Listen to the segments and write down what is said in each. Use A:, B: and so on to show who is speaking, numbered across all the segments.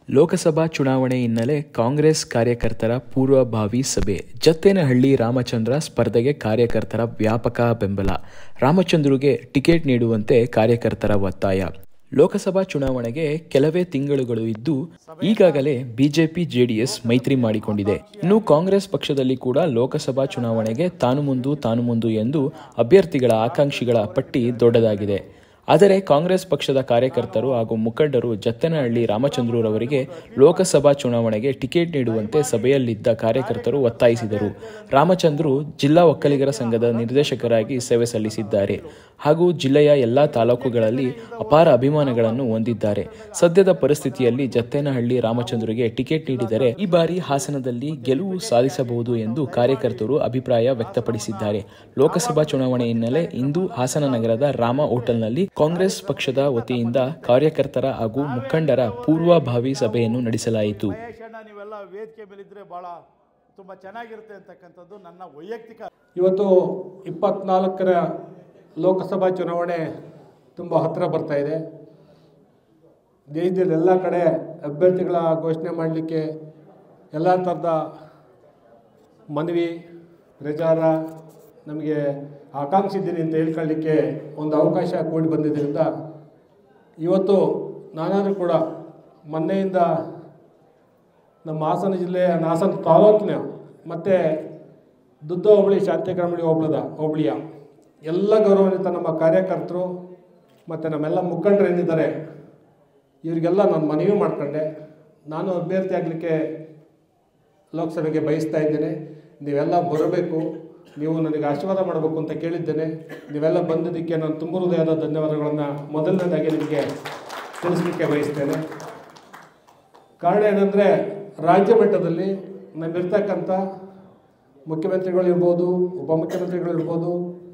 A: ಲೋಕಸಭಾ ಚುನಾವಣೆ ಹಿನ್ನೆಲೆ ಕಾಂಗ್ರೆಸ್ ಕಾರ್ಯಕರ್ತರ ಪೂರ್ವಭಾವಿ ಸಭೆ ಜತ್ತೇನಹಳ್ಳಿ ರಾಮಚಂದ್ರ ಸ್ಪರ್ಧೆಗೆ ಕಾರ್ಯಕರ್ತರ ವ್ಯಾಪಕ ಬೆಂಬಲ ರಾಮಚಂದ್ರುಗೆ ಟಿಕೆಟ್ ನೀಡುವಂತೆ ಕಾರ್ಯಕರ್ತರ ಒತ್ತಾಯ ಲೋಕಸಭಾ ಚುನಾವಣೆಗೆ ಕೆಲವೇ ತಿಂಗಳುಗಳು ಇದ್ದು ಈಗಾಗಲೇ ಬಿಜೆಪಿ ಜೆಡಿಎಸ್ ಮೈತ್ರಿ ಮಾಡಿಕೊಂಡಿದೆ ಇನ್ನು ಕಾಂಗ್ರೆಸ್ ಪಕ್ಷದಲ್ಲಿ ಕೂಡ ಲೋಕಸಭಾ ಚುನಾವಣೆಗೆ ತಾನು ಮುಂದು ತಾನು ಮುಂದು ಎಂದು ಅಭ್ಯರ್ಥಿಗಳ ಆಕಾಂಕ್ಷಿಗಳ ಪಟ್ಟಿ ದೊಡ್ಡದಾಗಿದೆ ಆದರೆ ಕಾಂಗ್ರೆಸ್ ಪಕ್ಷದ ಕಾರ್ಯಕರ್ತರು ಹಾಗೂ ಮುಖಂಡರು ಜತ್ತನಹಳ್ಳಿ ರಾಮಚಂದ್ರರವರಿಗೆ ಲೋಕಸಭಾ ಚುನಾವಣೆಗೆ ಟಿಕೆಟ್ ನೀಡುವಂತೆ ಸಭೆಯಲ್ಲಿದ್ದ ಕಾರ್ಯಕರ್ತರು ಒತ್ತಾಯಿಸಿದರು ರಾಮಚಂದ್ರು ಜಿಲ್ಲಾ ಒಕ್ಕಲಿಗರ ಸಂಘದ ನಿರ್ದೇಶಕರಾಗಿ ಸೇವೆ ಸಲ್ಲಿಸಿದ್ದಾರೆ ಹಾಗೂ ಜಿಲ್ಲೆಯ ಎಲ್ಲಾ ತಾಲೂಕುಗಳಲ್ಲಿ ಅಪಾರ ಅಭಿಮಾನಗಳನ್ನು ಹೊಂದಿದ್ದಾರೆ ಸದ್ಯದ ಪರಿಸ್ಥಿತಿಯಲ್ಲಿ ಜತ್ತೇನಹಳ್ಳಿ ರಾಮಚಂದ್ರುಗೆ ಟಿಕೆಟ್ ನೀಡಿದರೆ ಈ ಬಾರಿ ಹಾಸನದಲ್ಲಿ ಗೆಲುವು ಸಾಧಿಸಬಹುದು ಎಂದು ಕಾರ್ಯಕರ್ತರು ಅಭಿಪ್ರಾಯ ವ್ಯಕ್ತಪಡಿಸಿದ್ದಾರೆ ಲೋಕಸಭಾ ಚುನಾವಣೆ ಹಿನ್ನೆಲೆ ಇಂದು ಹಾಸನ ನಗರದ ರಾಮ ಹೋಟೆಲ್ನಲ್ಲಿ ಕಾಂಗ್ರೆಸ್ ಪಕ್ಷದ ವತಿಯಿಂದ ಕಾರ್ಯಕರ್ತರ ಹಾಗೂ ಮುಖಂಡರ ಪೂರ್ವಭಾವಿ ಸಭೆಯನ್ನು ನಡೆಸಲಾಯಿತು
B: ಮಹೇಶಣ್ಣ ನೀವೆಲ್ಲ ವೇದಿಕೆ ಮೇಲಿದ್ರೆ ಭಾಳ ತುಂಬ ಚೆನ್ನಾಗಿರುತ್ತೆ ಅಂತಕ್ಕಂಥದ್ದು ನನ್ನ ವೈಯಕ್ತಿಕ
C: ಇವತ್ತು ಇಪ್ಪತ್ನಾಲ್ಕರ ಲೋಕಸಭಾ ಚುನಾವಣೆ ತುಂಬ ಹತ್ತಿರ ಬರ್ತಾ ಇದೆ ದೇಶದಲ್ಲಿ ಎಲ್ಲ ಕಡೆ ಅಭ್ಯರ್ಥಿಗಳ ಘೋಷಣೆ ಮಾಡಲಿಕ್ಕೆ ಎಲ್ಲ ಥರದ ಮನವಿ ಪ್ರಚಾರ ನಮಗೆ ಆಕಾಂಕ್ಷೆ ಇದ್ದೀನಿ ಅಂತ ಹೇಳ್ಕೊಳ್ಳಿಕ್ಕೆ ಒಂದು ಅವಕಾಶ ಕೂಡಿ ಬಂದಿದ್ದರಿಂದ ಇವತ್ತು ನಾನಾದರೂ ಕೂಡ ಮೊನ್ನೆಯಿಂದ ನಮ್ಮ ಹಾಸನ ಜಿಲ್ಲೆಯ ಹಾಸನ ತಾಲೂಕಿನ ಮತ್ತು ದುದ್ದ ಹೋಬಳಿ ಶಾಂತಿಗ್ರಾಮಣಿ ಹೋಬಳದ ಹೋಬಳಿಯ ಎಲ್ಲ ಗೌರವಾನ್ವಿತ ನಮ್ಮ ಕಾರ್ಯಕರ್ತರು ಮತ್ತು ನಮ್ಮೆಲ್ಲ ಮುಖಂಡರು ಏನಿದ್ದಾರೆ ಇವರಿಗೆಲ್ಲ ನಾನು ಮನವಿ ಮಾಡ್ಕೊಂಡೆ ನಾನು ಅಭ್ಯರ್ಥಿ ಆಗಲಿಕ್ಕೆ ಲೋಕಸಭೆಗೆ ಬಯಸ್ತಾ ಇದ್ದೇನೆ ನೀವೆಲ್ಲ ಬರಬೇಕು ನೀವು ನನಗೆ ಆಶೀರ್ವಾದ ಮಾಡಬೇಕು ಅಂತ ಕೇಳಿದ್ದೇನೆ ನೀವೆಲ್ಲ ಬಂದಿದ್ದಕ್ಕೆ ನಾನು ತುಂಬ ಹೃದಯದ ಧನ್ಯವಾದಗಳನ್ನು ಮೊದಲನೇದಾಗಿ ನಿಮಗೆ ತಿಳಿಸ್ಲಿಕ್ಕೆ ಬಯಸ್ತೇನೆ ಕಾರಣ ಏನಂದರೆ ರಾಜ್ಯ ಮಟ್ಟದಲ್ಲಿ ನಮ್ಮಿರ್ತಕ್ಕಂಥ ಮುಖ್ಯಮಂತ್ರಿಗಳಿರ್ಬೋದು ಉಪಮುಖ್ಯಮಂತ್ರಿಗಳಿರ್ಬೋದು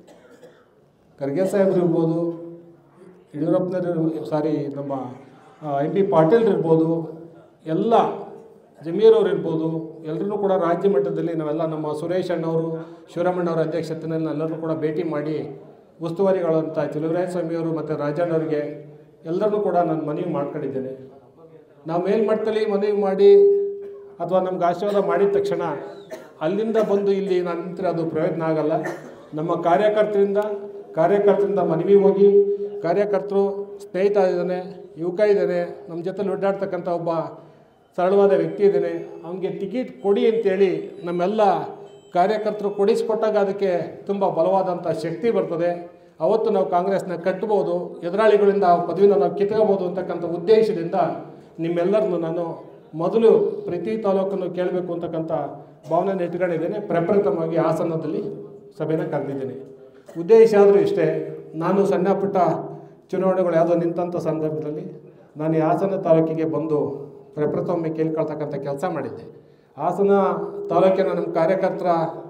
C: ಖರ್ಗೆ ಸಾಹೇಬ್ರು ಇರ್ಬೋದು ಯಡಿಯೂರಪ್ಪನವರು ಸಾರಿ ನಮ್ಮ ಎಂ ಪಿ ಪಾಟೀಲ್ ಇರ್ಬೋದು ಎಲ್ಲ ಜಮೀರವ್ರು ಇರ್ಬೋದು ಎಲ್ಲರೂ ಕೂಡ ರಾಜ್ಯ ಮಟ್ಟದಲ್ಲಿ ನಾವೆಲ್ಲ ನಮ್ಮ ಸುರೇಶ್ ಅಣ್ಣವರು ಶಿವರಾಮಣ್ಣವರ ಅಧ್ಯಕ್ಷತೆಯಲ್ಲಿ ಎಲ್ಲರೂ ಕೂಡ ಭೇಟಿ ಮಾಡಿ ಉಸ್ತುವಾರಿಗಳಂತ ಚಲುವರಾಯ ಸ್ವಾಮಿಯವರು ಮತ್ತು ರಾಜಣ್ಣವ್ರಿಗೆ ಎಲ್ಲರನ್ನೂ ಕೂಡ ನಾನು ಮನವಿ ಮಾಡ್ಕೊಂಡಿದ್ದೇನೆ ನಾವು ಮೇಲ್ಮಟ್ಟದಲ್ಲಿ ಮನವಿ ಮಾಡಿ ಅಥವಾ ನಮ್ಗೆ ಆಶೀರ್ವಾದ ಮಾಡಿದ ತಕ್ಷಣ ಅಲ್ಲಿಂದ ಬಂದು ಇಲ್ಲಿ ನಾನು ನಿಂತರೆ ಅದು ಪ್ರಯೋಜನ ಆಗಲ್ಲ ನಮ್ಮ ಕಾರ್ಯಕರ್ತರಿಂದ ಕಾರ್ಯಕರ್ತರಿಂದ ಮನವಿ ಹೋಗಿ ಕಾರ್ಯಕರ್ತರು ಸ್ನೇಹಿತ ಇದ್ದಾನೆ ಯುವಕ ಇದ್ದಾನೆ ನಮ್ಮ ಜೊತೆಲಿ ಒಡ್ಡಾಡ್ತಕ್ಕಂಥ ಒಬ್ಬ ಸರಳವಾದ ವ್ಯಕ್ತಿ ಇದ್ದಾನೆ ಅವನಿಗೆ ಟಿಕೆಟ್ ಕೊಡಿ ಅಂತೇಳಿ ನಮ್ಮೆಲ್ಲ ಕಾರ್ಯಕರ್ತರು ಕೊಡಿಸ್ಕೊಟ್ಟಾಗ ಅದಕ್ಕೆ ತುಂಬ ಬಲವಾದಂಥ ಶಕ್ತಿ ಬರ್ತದೆ ಅವತ್ತು ನಾವು ಕಾಂಗ್ರೆಸ್ನ ಕಟ್ಬೋದು ಎದುರಾಳಿಗಳಿಂದ ಆ ಪದವಿನ ನಾವು ಕಿತ್ಕೋಬೋದು ಅಂತಕ್ಕಂಥ ಉದ್ದೇಶದಿಂದ ನಿಮ್ಮೆಲ್ಲರನ್ನು ನಾನು ಮೊದಲು ಪ್ರತಿ ತಾಲೂಕನ್ನು ಕೇಳಬೇಕು ಅಂತಕ್ಕಂಥ ಭಾವನೆ ಇಟ್ಕೊಂಡಿದ್ದೇನೆ ಪ್ರಪ್ರಥಮವಾಗಿ ಹಾಸನದಲ್ಲಿ ಸಭೆನ ಕರೆದಿದ್ದೇನೆ ಉದ್ದೇಶ ಆದರೂ ಇಷ್ಟೇ ನಾನು ಸಣ್ಣ ಪುಟ್ಟ ಚುನಾವಣೆಗಳು ಯಾವುದೋ ನಿಂತಂಥ ಸಂದರ್ಭದಲ್ಲಿ ನಾನು ಈ ಹಾಸನ ತಾಲೂಕಿಗೆ ಬಂದು ಪ್ರಪ್ರಥಮ ಕೇಳ್ಕೊಳ್ತಕ್ಕಂಥ ಕೆಲಸ ಮಾಡಿದ್ದೆ ಹಾಸನ ತಾಲೂಕಿನ ನಮ್ಮ ಕಾರ್ಯಕರ್ತರ